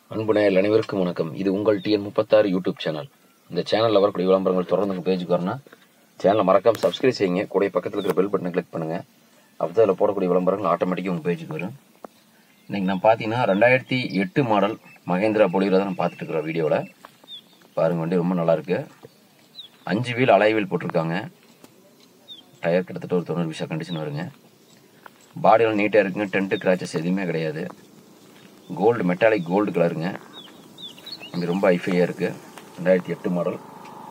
அன்பு நேயர்கள் அனைவருக்கும் வணக்கம் இது உங்கள் டிஎன் முப்பத்தாறு யூடியூப் சேனல் இந்த சேனலில் வரக்கூடிய விளம்பரங்கள் தொடர்ந்து உங்கள் பேஜுக்கு வரணும் சேனலை மறக்காம சப்ஸ்கிரைப் செய்யுங்க கூட பக்கத்தில் இருக்கிற பெல் பட்டனை கிளிக் பண்ணுங்கள் அப்போ அதில் போடக்கூடிய விளம்பரங்கள் ஆட்டோமேட்டிக்காக உங்கள் பேஜுக்கு வரும் இன்னைக்கு நான் பார்த்தீங்கன்னா ரெண்டாயிரத்தி எட்டு மாடல் மகேந்திரா பொலிவரை தான் நான் பார்த்துட்டு இருக்கிறோம் வீடியோவில் பாருங்க வண்டி ரொம்ப நல்லா இருக்கு அஞ்சு வீல் அலை வீல் போட்டிருக்காங்க டயர் கிட்டத்தட்ட ஒரு தொண்ணூறு விஷயம் கண்டிஷன் வருங்க பாடியெல்லாம் நீட்டாக இருக்குங்க டென்ட்டு கிராச்சஸ் எதுவுமே கிடையாது கோல்டு மெட்டாலிக் கோல்டு கலருங்க இங்கே ரொம்ப ஐஃபையாக இருக்குது ரெண்டாயிரத்தி எட்டு மாடல்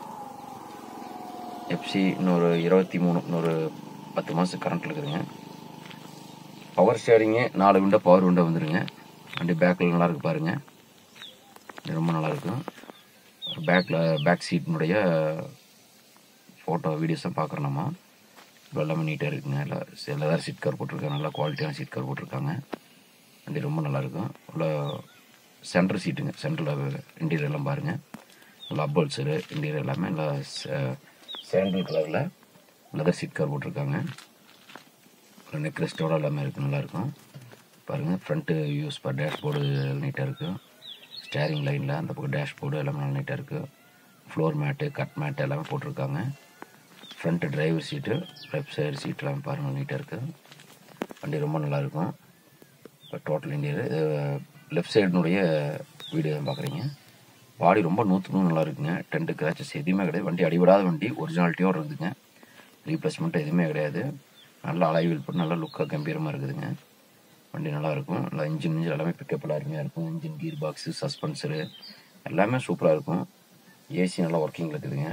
எஃப்சி இன்னொரு இருபத்தி மூணு இன்னொரு பத்து மாதம் கரண்ட்டில் இருக்குதுங்க பவர் ஸ்டேரிங்கு நாலு விண்டோ பவர் விண்டோ வந்துடுங்க வண்டி பேக்கில் நல்லா இருக்கு பாருங்க இது ரொம்ப நல்லா இருக்கும் பேக்கில் பேக் சீட்டினுடைய ஃபோட்டோ வீடியோஸ் தான் பார்க்குறோம் நம்ம இப்போ எல்லாமே நீட்டாக இருக்குங்க எல்லா எல்லாரும் சீட் கவர் போட்டிருக்காங்க நல்லா குவாலிட்டியான சீட் கவர் போட்டிருக்காங்க வண்டி ரொம்ப நல்லா இருக்கும் உள்ள சென்டர் சீட்டுங்க சென்டரில் இன்டீரியர் எல்லாம் பாருங்கள் நல்லா அப்பல்ஸரு இன்டீரியர் எல்லாமே நல்லா சாண்டில் கலரில் லெதர் சீட் கவர் போட்டிருக்காங்க நெக் ரெஸ்டோட எல்லாமே இருக்குது நல்லாயிருக்கும் பாருங்கள் ஃப்ரண்ட்டு யூஸ் பர் டேஷ்போர்டு நீட்டாக இருக்குது ஸ்டேரிங் லைனில் அந்த பக்கம் டேஷ்போர்டு எல்லாமே நல்லா நீட்டாக இருக்குது ஃப்ளோர் மேட்டு கட் மேட்டு எல்லாமே போட்டிருக்காங்க front driver seat left side seat எல்லாமே பாருங்கள் நீட்டாக இருக்குது வண்டி ரொம்ப நல்லாயிருக்கும் இப்போ டோட்டல் இந்தியர் லெஃப்ட் சைடுனுடைய வீடியோ தான் பார்க்குறீங்க பாடி ரொம்ப நூற்று நூறு நல்லா இருக்குங்க டென்ட்டு கிராச்சஸ் எதுவுமே கிடையாது வண்டி அடிபடாத வண்டி ஒரிஜினாலிட்டியோடு இருக்குதுங்க ரீப்ளேஸ்மெண்ட் எதுவுமே கிடையாது நல்லா அலைவில் போட்டு நல்லா லுக்காக கம்பீரமாக இருக்குதுங்க வண்டி நல்லா இருக்கும் நல்லா இன்ஜின் இன்ஜின் எல்லாமே பிக்கப் எல்லாம் அருமையாக இருக்கும் இன்ஜின் கீர் பாக்ஸு சஸ்பென்சரு எல்லாமே சூப்பராக இருக்கும் ஏசி நல்லா ஒர்க்கிங்கில் இருக்குதுங்க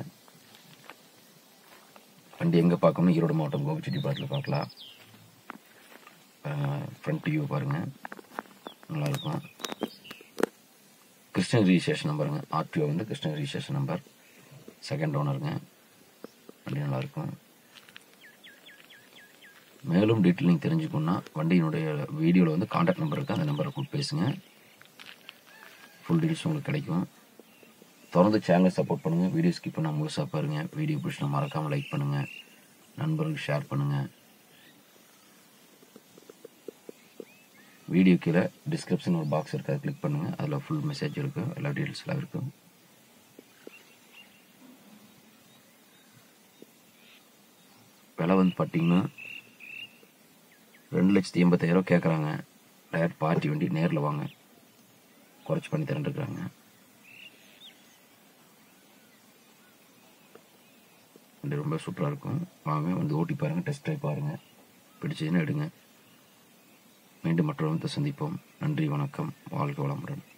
வண்டி எங்கே பார்க்கணும் ஈரோடு மாவட்டம் கோபிச்செட்டிப்பாட்டில் பார்க்கலாம் ஃப்ரண்ட் வியூ பாருங்கள் நல்லாயிருக்கும் கிருஷ்ணகிரி ரிஜிஸ்ட்ரேஷன் நம்பருங்க ஆர்டிஓ வந்து கிருஷ்ணகிரி ரிஜிஸ்ட்ரேஷன் நம்பர் செகண்ட் ஓனருங்க வண்டி நல்லாயிருக்கும் மேலும் டீட்டெயில் நீங்கள் தெரிஞ்சுக்கணுன்னா வண்டியினுடைய வீடியோவில் வந்து காண்டாக்ட் நம்பர் இருக்குது அந்த நம்பரை கூப்பிட்டு பேசுங்க ஃபுல் டீட்டெயில்ஸ் உங்களுக்கு கிடைக்கும் தொடர்ந்து சேனலை சப்போர்ட் பண்ணுங்கள் வீடியோ ஸ்கிப் பண்ணால் முழுசாக பாருங்கள் வீடியோ பிடிச்சினா மறக்காமல் லைக் பண்ணுங்கள் நண்பர்களுக்கு ஷேர் பண்ணுங்கள் வீடியோ கீழே டிஸ்கிரிப்ஷன் ஒரு பாக்ஸ் இருக்குது அதை கிளிக் பண்ணுங்கள் அதில் ஃபுல் மெசேஜ் இருக்கும் எல்லா டீட்டெயில்ஸ் எல்லாம் இருக்கும் விலை வந்து பார்த்தீங்கன்னா ரெண்டு லட்சத்தி எண்பத்தாயிரம் கேட்குறாங்க டயர் பார்ட்டி வண்டி நேரில் வாங்க குறைச்சி பண்ணி தரேன்ருக்குறாங்க வண்டி ரொம்ப சூப்பராக இருக்கும் வாங்க வந்து ஓட்டி பாருங்கள் டெஸ்ட் ட்ரைவ் பாருங்கள் பிடிச்சதுன்னா எடுங்க மீண்டும் மற்றொரு சந்திப்போம் நன்றி வணக்கம் வாழ்க வளமுடன்